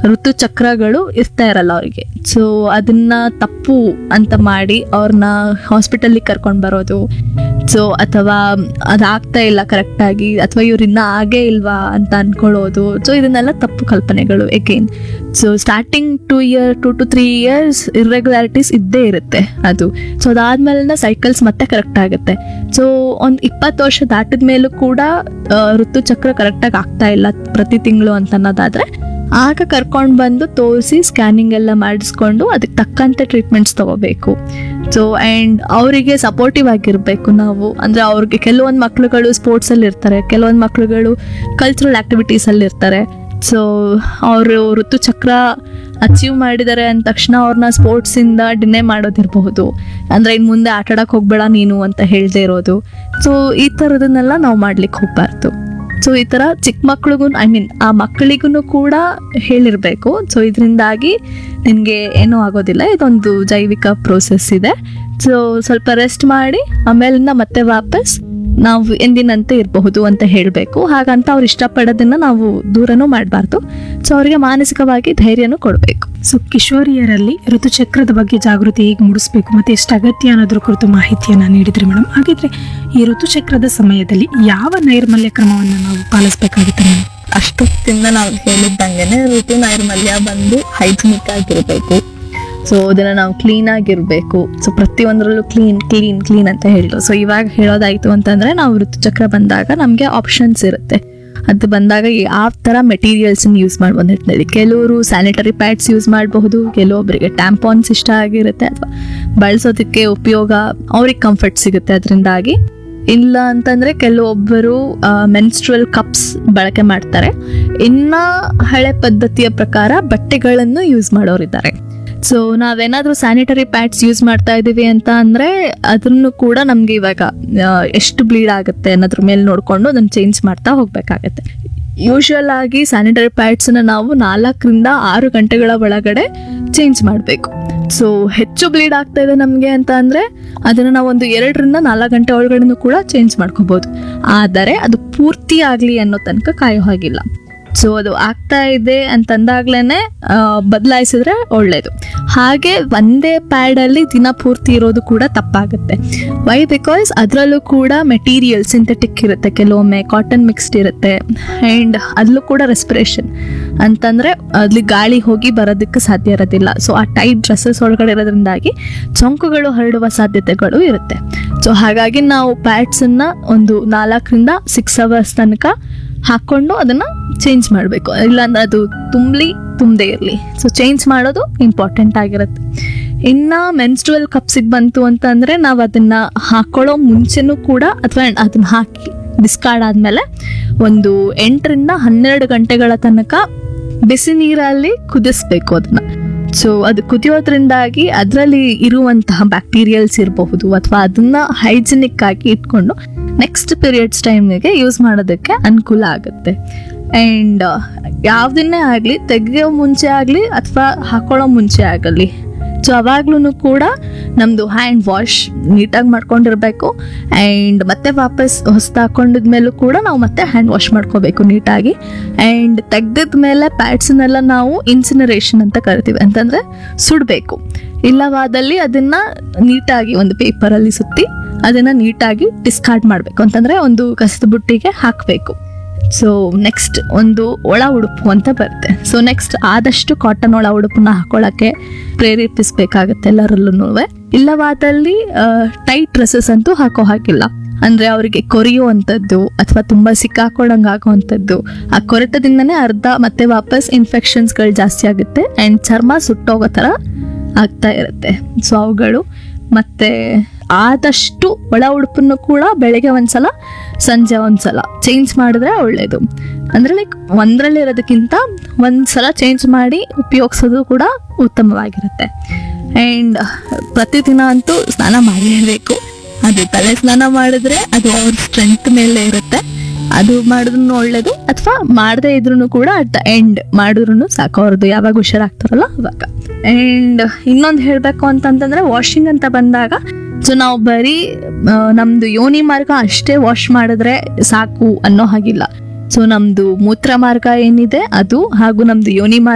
ಋತುಚಕ್ರಗಳು ಇರ್ತಾ ಇರಲ್ಲ ಅವರಿಗೆ ಸೊ ಅದನ್ನ ತಪ್ಪು ಅಂತ ಮಾಡಿ ಅವ್ರನ್ನ ಹಾಸ್ಪಿಟಲ್ಗೆ ಕರ್ಕೊಂಡು ಬರೋದು ಸೊ ಅಥವಾ ಅದಾಗ್ತಾ ಇಲ್ಲ ಕರೆಕ್ಟಾಗಿ ಅಥವಾ ಇವ್ರಿನ್ನ ಆಗೇ ಇಲ್ವಾ ಅಂತ ಅನ್ಕೊಳ್ಳೋದು ಸೊ ಇದನ್ನೆಲ್ಲ ತಪ್ಪು ಕಲ್ಪನೆಗಳು again so starting two year two to three years irregularities ಇದ್ದೇ ಇರುತ್ತೆ ಅದು ಸೊ ಅದಾದ್ಮೇಲೆ ಸೈಕಲ್ಸ್ ಮತ್ತೆ ಕರೆಕ್ಟ್ ಆಗುತ್ತೆ ಸೊ ಒಂದು ಇಪ್ಪತ್ತು ವರ್ಷ ದಾಟಿದ ಮೇಲೂ ಕೂಡ ಆ, ಋತುಚಕ್ರ ಕರೆಕ್ಟಾಗಿ ಆಗ್ತಾ ಇಲ್ಲ ಪ್ರತಿ ತಿಂಗಳು ಅಂತ ಅನ್ನೋದಾದ್ರೆ ಆಗ ಕರ್ಕೊಂಡು ಬಂದು ತೋರಿಸಿ ಸ್ಕ್ಯಾನಿಂಗ್ ಎಲ್ಲ ಮಾಡಿಸ್ಕೊಂಡು ಅದಕ್ಕೆ ತಕ್ಕಂತೆ ಟ್ರೀಟ್ಮೆಂಟ್ಸ್ ತಗೋಬೇಕು ಸೊ ಆ್ಯಂಡ್ ಅವರಿಗೆ ಸಪೋರ್ಟಿವ್ ಆಗಿರಬೇಕು ನಾವು ಅಂದರೆ ಅವ್ರಿಗೆ ಕೆಲವೊಂದು ಮಕ್ಳುಗಳು ಸ್ಪೋರ್ಟ್ಸಲ್ಲಿ ಇರ್ತಾರೆ ಕೆಲವೊಂದು ಮಕ್ಳುಗಳು ಕಲ್ಚರಲ್ ಆ್ಯಕ್ಟಿವಿಟೀಸಲ್ಲಿ ಇರ್ತಾರೆ ಸೊ ಅವರು ಋತುಚಕ್ರ ಅಚೀವ್ ಮಾಡಿದ್ದಾರೆ ಅಂದ ತಕ್ಷಣ ಅವ್ರನ್ನ ಸ್ಪೋರ್ಟ್ಸಿಂದ ಡಿನೇ ಮಾಡೋದಿರಬಹುದು ಅಂದರೆ ಇನ್ನು ಮುಂದೆ ಆಟ ಆಡಕ್ಕೆ ಹೋಗ್ಬೇಡ ನೀನು ಅಂತ ಹೇಳದೇ ಇರೋದು ಸೊ ಈ ಥರದನ್ನೆಲ್ಲ ನಾವು ಮಾಡ್ಲಿಕ್ಕೆ ಹೋಗ್ಬಾರ್ದು ಸೊ ಈ ಥರ ಚಿಕ್ಕ ಮಕ್ಳಿಗೂ ಐ ಮೀನ್ ಆ ಮಕ್ಕಳಿಗೂ ಕೂಡ ಹೇಳಿರಬೇಕು ಸೊ ಇದರಿಂದಾಗಿ ನಿನಗೆ ಏನೂ ಆಗೋದಿಲ್ಲ ಇದೊಂದು ಜೈವಿಕ ಪ್ರೋಸೆಸ್ ಇದೆ ಸೊ ಸ್ವಲ್ಪ ರೆಸ್ಟ್ ಮಾಡಿ ಆಮೇಲಿಂದ ಮತ್ತೆ ವಾಪಸ್ ನಾವು ಎಂದಿನಂತೆ ಇರಬಹುದು ಅಂತ ಹೇಳಬೇಕು ಹಾಗಂತ ಅವ್ರು ಇಷ್ಟಪಡೋದನ್ನ ನಾವು ದೂರನೂ ಮಾಡಬಾರ್ದು ಸೊ ಅವರಿಗೆ ಮಾನಸಿಕವಾಗಿ ಧೈರ್ಯನೂ ಕೊಡಬೇಕು ಸೊ ಕಿಶೋರಿಯರಲ್ಲಿ ಋತುಚಕ್ರದ ಬಗ್ಗೆ ಜಾಗೃತಿ ಹೇಗೆ ಮೂಡಿಸಬೇಕು ಮತ್ತೆ ಎಷ್ಟು ಅಗತ್ಯ ಅನ್ನೋದ್ರ ಕುರಿತು ಮಾಹಿತಿಯನ್ನ ನೀಡಿದ್ರಿ ಮೇಡಮ್ ಹಾಗಿದ್ರೆ ಈ ಋತುಚಕ್ರದ ಸಮಯದಲ್ಲಿ ಯಾವ ನೈರ್ಮಲ್ಯ ಕ್ರಮವನ್ನು ನಾವು ಪಾಲಿಸಬೇಕಾಗುತ್ತೆ ಮೇಡಮ್ ಅಷ್ಟೊತ್ತಿಂದ ನಾವು ಹೇಳಿದ್ದಂಗೆನೆ ಋತು ನೈರ್ಮಲ್ಯ ಬಂದು ಹೈಜಿನಿಕ್ ಆಗಿರಬೇಕು ಸೊ ಅದನ್ನ ನಾವು ಕ್ಲೀನ್ ಆಗಿರಬೇಕು ಸೊ ಪ್ರತಿಯೊಂದರಲ್ಲೂ ಕ್ಲೀನ್ ಕ್ಲೀನ್ ಕ್ಲೀನ್ ಅಂತ ಹೇಳಿದ್ರು ಸೊ ಇವಾಗ ಹೇಳೋದಾಯ್ತು ಅಂತಂದ್ರೆ ನಾವು ಋತುಚಕ್ರ ಬಂದಾಗ ನಮಗೆ ಆಪ್ಷನ್ಸ್ ಇರುತ್ತೆ ಅದು ಬಂದಾಗ ಯಾವ ಥರ ಮೆಟೀರಿಯಲ್ಸ್ ಯೂಸ್ ಮಾಡ್ಬೋದು ಹೇಳ್ತೀವಿ ಕೆಲವರು ಸ್ಯಾನಿಟರಿ ಪ್ಯಾಡ್ಸ್ ಯೂಸ್ ಮಾಡಬಹುದು ಕೆಲವೊಬ್ಬರಿಗೆ ಟ್ಯಾಂಪಾನ್ಸ್ ಇಷ್ಟ ಆಗಿರುತ್ತೆ ಅಥವಾ ಬಳಸೋದಕ್ಕೆ ಉಪಯೋಗ ಅವ್ರಿಗೆ ಕಂಫರ್ಟ್ ಸಿಗುತ್ತೆ ಅದರಿಂದಾಗಿ ಇಲ್ಲ ಅಂತಂದ್ರೆ ಕೆಲವೊಬ್ಬರು ಮೆನ್ಸ್ಟ್ರಲ್ ಕಪ್ಸ್ ಬಳಕೆ ಮಾಡ್ತಾರೆ ಇನ್ನ ಹಳೆ ಪದ್ಧತಿಯ ಪ್ರಕಾರ ಬಟ್ಟೆಗಳನ್ನು ಯೂಸ್ ಮಾಡೋರಿದ್ದಾರೆ ಸೊ ನಾವೇನಾದ್ರೂ ಸ್ಯಾನಿಟರಿ ಪ್ಯಾಡ್ಸ್ ಯೂಸ್ ಮಾಡ್ತಾ ಇದೀವಿ ಅಂತ ಅಂದ್ರೆ ಅದನ್ನು ಕೂಡ ನಮ್ಗೆ ಇವಾಗ ಆ, ಎಷ್ಟು ಬ್ಲೀಡ್ ಆಗುತ್ತೆ ಅನ್ನೋದ್ರ ಮೇಲೆ ನೋಡ್ಕೊಂಡು ಅದನ್ನ ಚೇಂಜ್ ಮಾಡ್ತಾ ಹೋಗ್ಬೇಕಾಗತ್ತೆ ಯೂಶುವಲ್ ಆಗಿ ಸ್ಯಾನಿಟರಿ ಪ್ಯಾಡ್ಸ್ನ ನಾವು ನಾಲ್ಕರಿಂದ ಆರು ಗಂಟೆಗಳ ಒಳಗಡೆ ಚೇಂಜ್ ಮಾಡಬೇಕು ಸೊ ಹೆಚ್ಚು ಬ್ಲೀಡ್ ಆಗ್ತಾ ಇದೆ ನಮಗೆ ಅಂತ ಅಂದ್ರೆ ಅದನ್ನ ನಾವು ಒಂದು ಎರಡರಿಂದ ನಾಲ್ಕು ಗಂಟೆ ಒಳಗಡೆನೂ ಕೂಡ ಚೇಂಜ್ ಮಾಡ್ಕೋಬಹುದು ಆದರೆ ಅದು ಪೂರ್ತಿ ಆಗಲಿ ಅನ್ನೋ ತನಕ ಕಾಯೋ ಹಾಗಿಲ್ಲ ಸೊ ಅದು ಆಗ್ತಾ ಇದೆ ಅಂತಂದಾಗ್ಲೇನೆ ಬದಲಾಯಿಸಿದ್ರೆ ಒಳ್ಳೇದು ಹಾಗೆ ಒಂದೇ ಪ್ಯಾಡಲ್ಲಿ ದಿನ ಪೂರ್ತಿ ಇರೋದು ಕೂಡ ತಪ್ಪಾಗುತ್ತೆ ವೈ ಬಿಕಾಸ್ ಅದರಲ್ಲೂ ಕೂಡ ಮೆಟೀರಿಯಲ್ ಸಿಂಥೆಟಿಕ್ ಇರುತ್ತೆ ಕೆಲವೊಮ್ಮೆ ಕಾಟನ್ ಮಿಕ್ಸ್ಡ್ ಇರುತ್ತೆ ಆ್ಯಂಡ್ ಅಲ್ಲೂ ಕೂಡ ರೆಸ್ಪಿರೇಷನ್ ಅಂತಂದ್ರೆ ಅಲ್ಲಿ ಗಾಳಿ ಹೋಗಿ ಬರೋದಕ್ಕೆ ಸಾಧ್ಯ ಇರೋದಿಲ್ಲ ಸೊ ಆ ಟೈಟ್ ಡ್ರೆಸ್ಸಸ್ ಒಳಗಡೆ ಇರೋದ್ರಿಂದಾಗಿ ಸೋಂಕುಗಳು ಹರಡುವ ಸಾಧ್ಯತೆಗಳು ಇರುತ್ತೆ ಸೊ ಹಾಗಾಗಿ ನಾವು ಪ್ಯಾಡ್ಸನ್ನ ಒಂದು ನಾಲ್ಕರಿಂದ ಸಿಕ್ಸ್ ಅವರ್ಸ್ ತನಕ ಹಾಕೊಂಡು ಅದನ್ನ ಚೇಂಜ್ ಮಾಡಬೇಕು ಇಲ್ಲಾಂದ್ರೆ ಅದು ತುಂಬಲಿ ತುಂಬದೇ ಇರಲಿ ಸೊ ಚೇಂಜ್ ಮಾಡೋದು ಇಂಪಾರ್ಟೆಂಟ್ ಆಗಿರುತ್ತೆ ಇನ್ನ ಮೆನ್ಸ್ಟ್ರುವಲ್ ಕಪ್ಸಿಗೆ ಬಂತು ಅಂತಂದ್ರೆ ನಾವು ಅದನ್ನ ಹಾಕೊಳ್ಳೋ ಮುಂಚೆನೂ ಕೂಡ ಅಥವಾ ಅದನ್ನ ಹಾಕಿ ಡಿಸ್ಕಾರ್ಡ್ ಆದ್ಮೇಲೆ ಒಂದು ಎಂಟರಿಂದ ಹನ್ನೆರಡು ಗಂಟೆಗಳ ತನಕ ಬಿಸಿ ನೀರಲ್ಲಿ ಕುದಿಸ್ಬೇಕು ಅದನ್ನ ಸೊ ಅದು ಕುದಿಯೋದ್ರಿಂದಾಗಿ ಅದರಲ್ಲಿ ಇರುವಂತಹ ಬ್ಯಾಕ್ಟೀರಿಯಲ್ಸ್ ಇರಬಹುದು ಅಥವಾ ಅದನ್ನ ಹೈಜಿನಿಕ್ ಆಗಿ ಇಟ್ಕೊಂಡು ನೆಕ್ಸ್ಟ್ ಪೀರಿಯಡ್ಸ್ ಟೈಮಿಗೆ ಯೂಸ್ ಮಾಡೋದಕ್ಕೆ ಅನುಕೂಲ ಆಗುತ್ತೆ ಆ್ಯಂಡ್ ಯಾವುದನ್ನೇ ಆಗಲಿ ತೆಗೆಯೋ ಮುಂಚೆ ಆಗಲಿ ಅಥವಾ ಹಾಕೊಳ್ಳೋ ಮುಂಚೆ ಆಗಲಿ ಸೊ ಅವಾಗ್ಲೂ ಕೂಡ ನಮ್ಮದು ಹ್ಯಾಂಡ್ ವಾಶ್ ನೀಟಾಗಿ ಮಾಡ್ಕೊಂಡಿರ್ಬೇಕು ಆ್ಯಂಡ್ ಮತ್ತೆ ವಾಪಸ್ ಹೊಸ್ದು ಹಾಕೊಂಡಿದ್ಮೇಲೂ ಕೂಡ ನಾವು ಮತ್ತೆ ಹ್ಯಾಂಡ್ ವಾಶ್ ಮಾಡ್ಕೋಬೇಕು ನೀಟಾಗಿ ಆ್ಯಂಡ್ ತೆಗ್ದಿದ ಮೇಲೆ ಪ್ಯಾಡ್ಸನ್ನೆಲ್ಲ ನಾವು ಇನ್ಸಿನರೇಷನ್ ಅಂತ ಕರಿತೀವಿ ಅಂತಂದರೆ ಸುಡಬೇಕು ಇಲ್ಲವಾದಲ್ಲಿ ಅದನ್ನ ನೀಟಾಗಿ ಒಂದು ಪೇಪರಲ್ಲಿ ಸುತ್ತಿ ಅದನ್ನ ನೀಟಾಗಿ ಡಿಸ್ಕಾರ್ಡ್ ಮಾಡಬೇಕು ಅಂತಂದ್ರೆ ಒಂದು ಕಸದ ಬುಟ್ಟಿಗೆ ಹಾಕಬೇಕು ಸೊ ನೆಕ್ಸ್ಟ್ ಒಂದು ಒಳ ಉಡುಪು ಅಂತ ಬರುತ್ತೆ ಸೊ ನೆಕ್ಸ್ಟ್ ಆದಷ್ಟು ಕಾಟನ್ ಒಳ ಉಡುಪನ್ನ ಹಾಕೊಳ್ಳೋಕ್ಕೆ ಪ್ರೇರೇಪಿಸಬೇಕಾಗತ್ತೆ ಎಲ್ಲರಲ್ಲೂ ಇಲ್ಲವಾದಲ್ಲಿ ಟೈಟ್ ಡ್ರೆಸ್ಸಸ್ ಅಂತೂ ಹಾಕೋ ಹಾಕಿಲ್ಲ ಅಂದ್ರೆ ಅವರಿಗೆ ಕೊರೆಯುವಂಥದ್ದು ಅಥವಾ ತುಂಬಾ ಸಿಕ್ಕಾಕೊಳ್ಳಂಗೆ ಆಗುವಂಥದ್ದು ಆ ಕೊರೆತದಿಂದನೇ ಅರ್ಧ ಮತ್ತೆ ವಾಪಸ್ ಇನ್ಫೆಕ್ಷನ್ಸ್ಗಳು ಜಾಸ್ತಿ ಆಗುತ್ತೆ ಆ್ಯಂಡ್ ಚರ್ಮ ಸುಟ್ಟೋಗೋ ಥರ ಆಗ್ತಾ ಇರುತ್ತೆ ಸೊ ಅವುಗಳು ಮತ್ತೆ ಆದಷ್ಟು ಒಳ ಉಡುಪನ್ನು ಕೂಡ ಬೆಳಗ್ಗೆ ಒಂದ್ಸಲ ಸಂಜೆ ಒಂದ್ಸಲ ಚೇಂಜ್ ಮಾಡಿದ್ರೆ ಒಳ್ಳೇದು ಅಂದ್ರೆ ಲೈಕ್ ಒಂದರಲ್ಲಿ ಇರೋದಕ್ಕಿಂತ ಒಂದ್ಸಲ ಚೇಂಜ್ ಮಾಡಿ ಉಪಯೋಗಿಸೋದು ಕೂಡ ಉತ್ತಮವಾಗಿರುತ್ತೆ ಆ್ಯಂಡ್ ಪ್ರತಿದಿನ ಅಂತೂ ಸ್ನಾನ ಮಾಡಲೇಬೇಕು ಅದು ತಲೆ ಸ್ನಾನ ಮಾಡಿದ್ರೆ ಅದು ಅವ್ರ ಸ್ಟ್ರೆಂತ್ ಮೇಲೆ ಇರುತ್ತೆ ಅದು ಮಾಡಿದ್ರು ಒಳ್ಳೇದು ಅಥವಾ ಮಾಡದೇ ಇದ್ರೂ ಕೂಡ ಅಟ್ ಎಂಡ್ ಮಾಡಿದ್ರು ಸಾಕು ಅವ್ರದ್ದು ಯಾವಾಗ ಹುಷಾರಾಗ್ತಾರಲ್ಲ ಅವಾಗ ಅಂಡ್ ಇನ್ನೊಂದು ಹೇಳಬೇಕು ಅಂತಂತಂದ್ರೆ ವಾಷಿಂಗ್ ಅಂತ ಬಂದಾಗ ಸೊ ನಾವು ಬರೀ ಆ, ನಮ್ದು ಯೋನಿ ಮಾರ್ಗ ಅಷ್ಟೇ ವಾಶ್ ಮಾಡಿದ್ರೆ ಸಾಕು ಅನ್ನೋ ಹಾಗಿಲ್ಲ ಸೊ ನಮ್ದು ಮೂತ್ರ ಮಾರ್ಗ ಏನಿದೆ ಅದು ಹಾಗೂ ನಮ್ದು ಯೋನಿ ಮಾರ್ಗ